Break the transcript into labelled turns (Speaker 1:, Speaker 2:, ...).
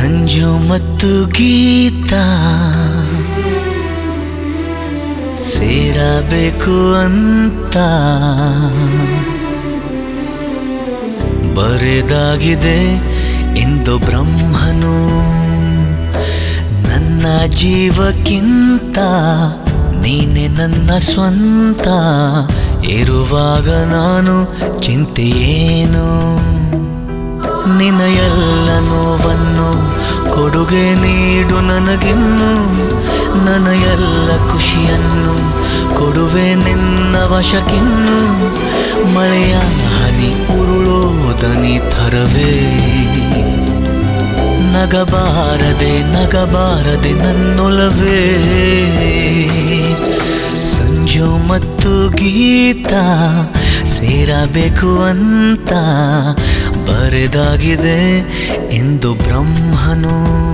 Speaker 1: ಸಂಜು ಮತ್ತು ಗೀತಾ ಸೇರಬೇಕು ಅಂತ ಬರೆದಾಗಿದೆ ಇಂದು ಬ್ರಹ್ಮನು ನನ್ನ ಜೀವಕ್ಕಿಂತ ನೀನೆ ನನ್ನ ಸ್ವಂತ ಇರುವಾಗ ನಾನು ಚಿಂತೆಯೇನು ನಿನ್ನ ಎಲ್ಲ ನೋವನ್ನು ಕೊಡುಗೆ ನೀಡು ನನಗಿನ್ನು ನನ್ನ ಎಲ್ಲ ಖುಷಿಯನ್ನು ಕೊಡುವೆ ನಿನ್ನ ವಶಕ್ಕಿನ್ನು ಮಳೆಯ ಹನಿ ಉರುಳೋದನಿ ಥರವೇ ನಗಬಾರದೆ ನಗಬಾರದೆ ನನ್ನೊಲವೇ ಸಂಜು ಮತ್ತು ಗೀತಾ ಸೇರಬೇಕು ಅಂತ ಬರೆದಾಗಿದೆ ಎಂದು ಬ್ರಹ್ಮನು